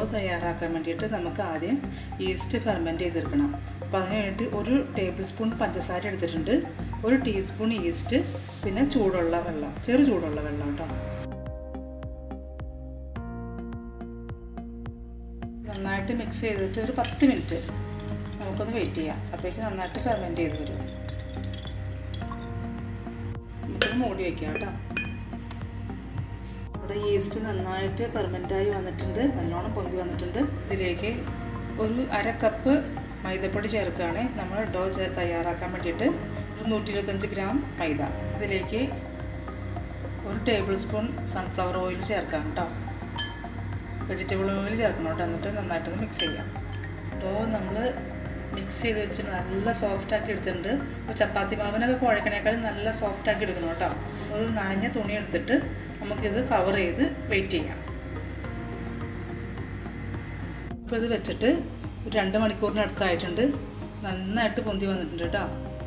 തയ്യാറാക്കാൻ വേണ്ടിയിട്ട് നമുക്ക് ആദ്യം ഈസ്റ്റ് ഫെർമെൻറ്റ് ചെയ്തെടുക്കണം അപ്പോൾ അതിന് വേണ്ടി ഒരു ടേബിൾ സ്പൂൺ പഞ്ചസാര എടുത്തിട്ടുണ്ട് ഒരു ടീസ്പൂൺ ഈസ്റ്റ് പിന്നെ ചൂടുള്ള വെള്ളം ചെറു ചൂടുള്ള വെള്ളം കേട്ടോ നന്നായിട്ട് മിക്സ് ചെയ്തിട്ട് ഒരു പത്ത് മിനിറ്റ് നമുക്കൊന്ന് വെയിറ്റ് ചെയ്യാം അപ്പോഴേക്ക് നന്നായിട്ട് ഫെർമെൻറ്റ് ചെയ്ത് വരും നമുക്കൊന്ന് മൂടി വയ്ക്കാം കേട്ടോ ഇവിടെ ഈസ്റ്റ് നന്നായിട്ട് ഫെർമെൻ്റായി വന്നിട്ടുണ്ട് നല്ലോണം പൊന്തി വന്നിട്ടുണ്ട് ഇതിലേക്ക് ഒരു അര കപ്പ് മൈദപ്പൊടി ചേർക്കുകയാണ് നമ്മൾ ഡോ തയ്യാറാക്കാൻ വേണ്ടിയിട്ട് ഒരു നൂറ്റി ഇരുപത്തഞ്ച് ഗ്രാം മൈദ ഇതിലേക്ക് ഒരു ടേബിൾ സ്പൂൺ സൺഫ്ലവർ ഓയിൽ ചേർക്കാം കേട്ടോ വെജിറ്റബിൾ ഓയിൽ ചേർക്കണം കേട്ടോ എന്നിട്ട് നന്നായിട്ടൊന്ന് മിക്സ് ചെയ്യാം ഡോ നമ്മൾ മിക്സ് ചെയ്ത് വെച്ച് നല്ല സോഫ്റ്റ് ആക്കി എടുത്തിട്ടുണ്ട് അപ്പോൾ ചപ്പാത്തി മാവിനൊക്കെ കുഴക്കണേക്കാളും നല്ല സോഫ്റ്റ് ആക്കി എടുക്കണം കേട്ടോ ഒരു നനഞ്ഞ തുണി എടുത്തിട്ട് നമുക്കിത് കവർ ചെയ്ത് വെയിറ്റ് ചെയ്യാം ഇപ്പോൾ ഇത് വെച്ചിട്ട് ഒരു രണ്ട് മണിക്കൂറിനടുത്തായിട്ടുണ്ട് നന്നായിട്ട് പൊന്തി വന്നിട്ടുണ്ട് കേട്ടോ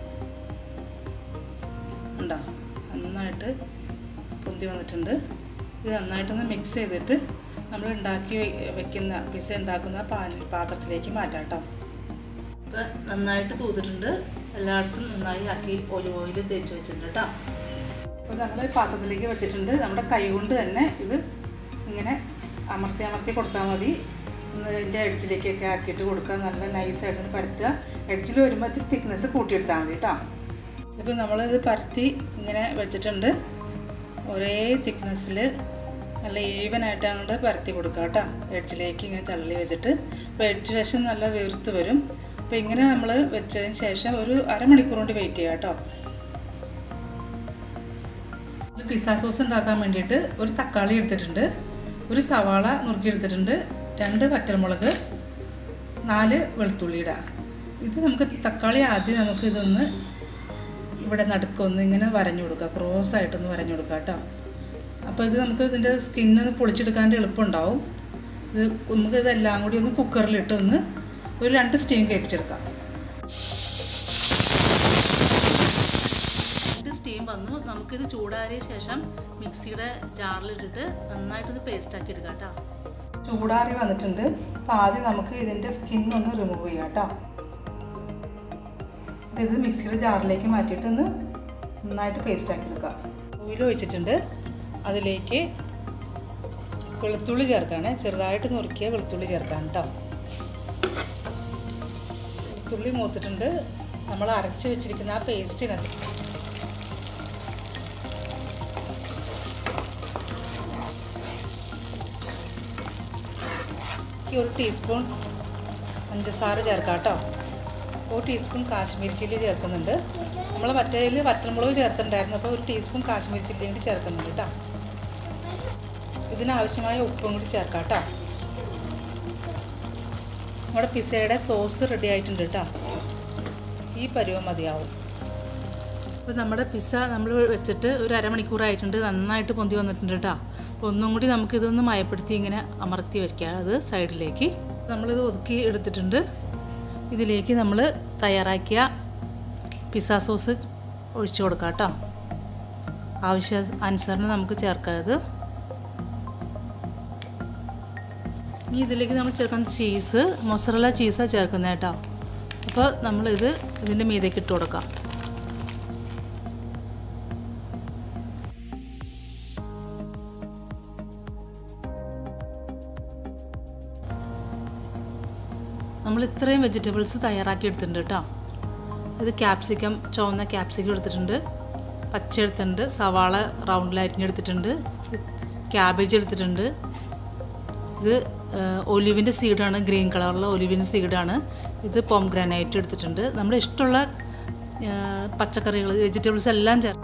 ഉണ്ടോ നന്നായിട്ട് പൊന്തി വന്നിട്ടുണ്ട് ഇത് നന്നായിട്ടൊന്ന് മിക്സ് ചെയ്തിട്ട് നമ്മൾ ഉണ്ടാക്കി വെക്കുന്ന പിസ ഉണ്ടാക്കുന്ന പാത്രത്തിലേക്ക് മാറ്റാം കേട്ടോ ഇപ്പം നന്നായിട്ട് തൂതിട്ടുണ്ട് എല്ലായിടത്തും നന്നായി ആക്കി ഒലിവ് ഓയിൽ തേച്ച് വെച്ചിട്ടുണ്ട് കേട്ടോ അപ്പോൾ നമ്മൾ പാത്രത്തിലേക്ക് വെച്ചിട്ടുണ്ട് നമ്മുടെ കൈ കൊണ്ട് തന്നെ ഇത് ഇങ്ങനെ അമർത്തി അമർത്തി കൊടുത്താൽ മതി ഇതിൻ്റെ എഡ്ജിലേക്കൊക്കെ ആക്കിയിട്ട് കൊടുക്കുക നല്ല നൈസായിട്ട് പരത്തുക എഡ്ജിൽ വരുമ്പോൾ ഇത്തിരി തിക്നെസ് കൂട്ടിയെടുത്താൽ മതി കേട്ടോ ഇപ്പോൾ നമ്മളിത് പരത്തി ഇങ്ങനെ വെച്ചിട്ടുണ്ട് ഒരേ തിക്നെസ്സിൽ നല്ല ഈവൻ ആയിട്ടാണ് പരത്തി കൊടുക്കുക കേട്ടോ എഡ്ജിലേക്ക് ഇങ്ങനെ തള്ളി വെച്ചിട്ട് അപ്പോൾ എഡ്ജ് വശം നല്ല വീർത്ത് വരും അപ്പോൾ ഇങ്ങനെ നമ്മൾ വെച്ചതിന് ശേഷം ഒരു അരമണിക്കൂർ കൊണ്ട് വെയിറ്റ് ചെയ്യാം കേട്ടോ പിസ്ത സോസ് ഉണ്ടാക്കാൻ വേണ്ടിയിട്ട് ഒരു തക്കാളി എടുത്തിട്ടുണ്ട് ഒരു സവാള നുറുക്കി എടുത്തിട്ടുണ്ട് രണ്ട് പച്ചമുളക് നാല് വെളുത്തുള്ളി ഇടാം ഇത് നമുക്ക് തക്കാളി ആദ്യം നമുക്ക് ഇതൊന്ന് ഇവിടെ നടുക്കൊന്ന് ഇങ്ങനെ വരഞ്ഞു കൊടുക്കുക ക്രോസ് ആയിട്ടൊന്ന് വരഞ്ഞു കൊടുക്കുക കേട്ടോ അപ്പോൾ ഇത് നമുക്ക് ഇതിൻ്റെ സ്കിന്ന് പൊളിച്ചെടുക്കാൻ എളുപ്പമുണ്ടാവും ഇത് നമുക്ക് ഇതെല്ലാം കൂടി ഒന്ന് കുക്കറിലിട്ട് ഒന്ന് ഒരു രണ്ട് സ്റ്റീം കേൾപ്പിച്ചെടുക്കാം രണ്ട് സ്റ്റീം വന്നു നമുക്കിത് ചൂടാറിയ ശേഷം മിക്സിയുടെ ജാറിലിട്ടിട്ട് നന്നായിട്ടൊന്ന് പേസ്റ്റ് ആക്കി എടുക്കാം കേട്ടോ ചൂടാറി വന്നിട്ടുണ്ട് അപ്പോൾ ആദ്യം നമുക്ക് ഇതിൻ്റെ സ്കിന്നൊന്ന് റിമൂവ് ചെയ്യാം കേട്ടോ ഇത് മിക്സിയുടെ ജാറിലേക്ക് മാറ്റിയിട്ട് ഒന്ന് നന്നായിട്ട് പേസ്റ്റ് ആക്കി എടുക്കാം ഓയിൽ ഒഴിച്ചിട്ടുണ്ട് അതിലേക്ക് വെളുത്തുള്ളി ചേർക്കുകയാണ് ചെറുതായിട്ട് നുറുക്കിയ വെളുത്തുള്ളി ചേർക്കാം കേട്ടോ വെളുത്തുള്ളി മൂത്തിട്ടുണ്ട് നമ്മൾ അരച്ച് വെച്ചിരിക്കുന്ന ആ പേസ്റ്റിനകത്ത് ഒരു ടീസ്പൂൺ പഞ്ചസാര ചേർക്കാം കേട്ടോ ഒരു ടീസ്പൂൺ കാശ്മീരി ചില്ലി ചേർക്കുന്നുണ്ട് നമ്മൾ മറ്റേതിൽ വറ്റൽമുളക് ചേർത്തിട്ടുണ്ടായിരുന്നു അപ്പോൾ ഒരു ടീസ്പൂൺ കാശ്മീരി ചില്ലി കൂടി ചേർക്കുന്നുണ്ട് കേട്ടോ ഇതിനാവശ്യമായ ഉപ്പും കൂടി ചേർക്കാം കേട്ടോ നമ്മുടെ പിസയുടെ സോസ് റെഡി ആയിട്ടുണ്ട് കേട്ടോ ഈ പരുവം മതിയാവും അപ്പോൾ നമ്മുടെ പിസ്സ നമ്മൾ വെച്ചിട്ട് ഒരു അരമണിക്കൂറായിട്ടുണ്ട് നന്നായിട്ട് പൊന്തി വന്നിട്ടുണ്ട് കേട്ടോ അപ്പോൾ ഒന്നും കൂടി നമുക്കിതൊന്ന് മയപ്പെടുത്തി ഇങ്ങനെ അമർത്തി വയ്ക്കാം അത് സൈഡിലേക്ക് നമ്മളിത് ഒതുക്കി എടുത്തിട്ടുണ്ട് ഇതിലേക്ക് നമ്മൾ തയ്യാറാക്കിയ പിസ്സ സോസ് ഒഴിച്ചു കൊടുക്കാം കേട്ടോ ആവശ്യ അനുസരണം നമുക്ക് ചേർക്കാം ഇത് ഇനി ഇതിലേക്ക് നമ്മൾ ചേർക്കുന്ന ചീസ് മൊസറല ചീസാണ് ചേർക്കുന്നത് കേട്ടോ അപ്പോൾ നമ്മളിത് ഇതിൻ്റെ മീതേക്ക് ഇട്ട് കൊടുക്കാം നമ്മൾ ഇത്രയും വെജിറ്റബിൾസ് തയ്യാറാക്കി എടുത്തിട്ടുണ്ട് കേട്ടോ ഇത് ക്യാപ്സിക്കം ചുവന്ന ക്യാപ്സിക്കം എടുത്തിട്ടുണ്ട് പച്ച എടുത്തിട്ടുണ്ട് സവാള റൗണ്ടിൽ അരിഞ്ഞെടുത്തിട്ടുണ്ട് ക്യാബേജ് എടുത്തിട്ടുണ്ട് ഇത് ഒലിവിൻ്റെ സീഡാണ് ഗ്രീൻ കളറിലെ ഒലിവിൻ്റെ സീഡാണ് ഇത് പോം ഗ്രാനൈറ്റ് എടുത്തിട്ടുണ്ട് നമ്മുടെ ഇഷ്ടമുള്ള പച്ചക്കറികൾ വെജിറ്റബിൾസ് എല്ലാം ചേർ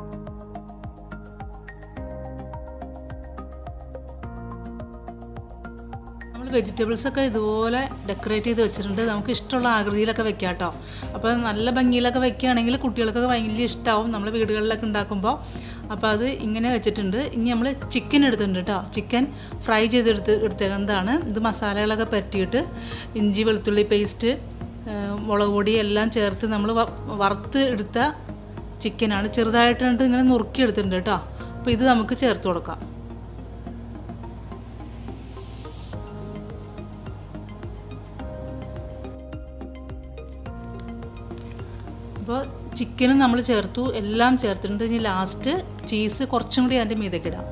നമ്മൾ വെജിറ്റബിൾസൊക്കെ ഇതുപോലെ ഡെക്കറേറ്റ് ചെയ്ത് വെച്ചിട്ടുണ്ട് നമുക്ക് ഇഷ്ടമുള്ള ആകൃതിയിലൊക്കെ വെക്കാം കേട്ടോ അപ്പോൾ നല്ല ഭംഗിയിലൊക്കെ വെക്കുകയാണെങ്കിൽ കുട്ടികൾക്കൊക്കെ വലിയ ഇഷ്ടമാവും നമ്മൾ വീടുകളിലൊക്കെ ഉണ്ടാക്കുമ്പോൾ അപ്പോൾ അത് ഇങ്ങനെ വെച്ചിട്ടുണ്ട് ഇനി നമ്മൾ ചിക്കൻ എടുത്തിട്ടുണ്ട് കേട്ടോ ചിക്കൻ ഫ്രൈ ചെയ്തെടുത്ത് എടുത്തിരുന്നതാണ് ഇത് മസാലകളൊക്കെ പരട്ടിയിട്ട് ഇഞ്ചി വെളുത്തുള്ളി പേസ്റ്റ് മുളക് പൊടി എല്ലാം ചേർത്ത് നമ്മൾ വറുത്ത് എടുത്ത ചിക്കനാണ് ചെറുതായിട്ടുണ്ട് ഇങ്ങനെ നുറുക്കി എടുത്തിട്ടുണ്ട് കേട്ടോ അപ്പോൾ ഇത് നമുക്ക് ചേർത്ത് കൊടുക്കാം അപ്പോൾ ചിക്കനും നമ്മൾ ചേർത്തു എല്ലാം ചേർത്തിട്ടുണ്ട് ഇനി ലാസ്റ്റ് ചീസ് കുറച്ചും കൂടി അതിൻ്റെ മീതേക്ക് ഇടാം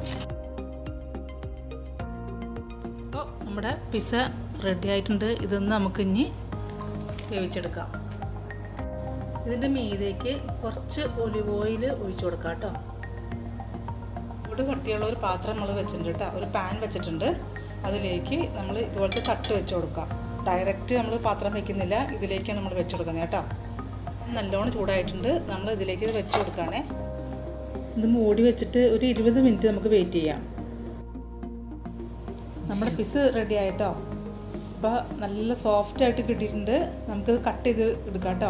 അപ്പോൾ നമ്മുടെ പിസ്സ റെഡി ആയിട്ടുണ്ട് ഇതൊന്ന് നമുക്ക് ഇനി വേവിച്ചെടുക്കാം ഇതിൻ്റെ മീതേക്ക് കുറച്ച് ഒലിവ് ഓയിൽ ഒഴിച്ചു കൊടുക്കാം കേട്ടോ ഇവിടെ കട്ടിയുള്ള ഒരു പാത്രം നമ്മൾ വെച്ചിട്ടുണ്ട് കേട്ടോ ഒരു പാൻ വെച്ചിട്ടുണ്ട് അതിലേക്ക് നമ്മൾ ഇതുപോലത്തെ തട്ട് വെച്ച് കൊടുക്കാം ഡയറക്റ്റ് നമ്മൾ പാത്രം വെക്കുന്നില്ല ഇതിലേക്കാണ് നമ്മൾ വെച്ച് കൊടുക്കുന്നത് കേട്ടോ നല്ലോണം ചൂടായിട്ടുണ്ട് നമ്മൾ ഇതിലേക്ക് ഇത് വെച്ച് കൊടുക്കുകയാണേ ഇത് മൂടി വെച്ചിട്ട് ഒരു ഇരുപത് മിനിറ്റ് നമുക്ക് വെയിറ്റ് ചെയ്യാം നമ്മുടെ പിസ് റെഡി ആയിട്ടോ അപ്പോൾ നല്ല സോഫ്റ്റ് ആയിട്ട് കിട്ടിയിട്ടുണ്ട് നമുക്കിത് കട്ട് ചെയ്ത് എടുക്കാം കേട്ടോ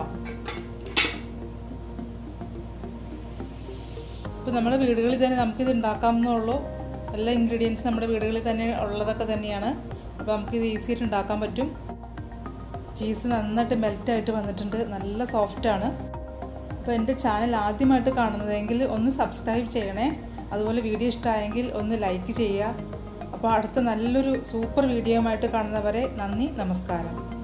ഇപ്പോൾ നമ്മുടെ വീടുകളിൽ തന്നെ നമുക്കിത് ഉണ്ടാക്കാമെന്നുള്ളൂ എല്ലാ ഇൻഗ്രീഡിയൻസ് നമ്മുടെ വീടുകളിൽ തന്നെ ഉള്ളതൊക്കെ തന്നെയാണ് അപ്പോൾ നമുക്കിത് ഈസി ആയിട്ട് ഉണ്ടാക്കാൻ പറ്റും ചീസ് നന്നായിട്ട് മെൽറ്റായിട്ട് വന്നിട്ടുണ്ട് നല്ല സോഫ്റ്റാണ് അപ്പോൾ എൻ്റെ ചാനൽ ആദ്യമായിട്ട് കാണുന്നതെങ്കിൽ ഒന്ന് സബ്സ്ക്രൈബ് ചെയ്യണേ അതുപോലെ വീഡിയോ ഇഷ്ടമായെങ്കിൽ ഒന്ന് ലൈക്ക് ചെയ്യുക അപ്പോൾ അടുത്ത നല്ലൊരു സൂപ്പർ വീഡിയോ ആയിട്ട് കാണുന്നവരെ നന്ദി നമസ്കാരം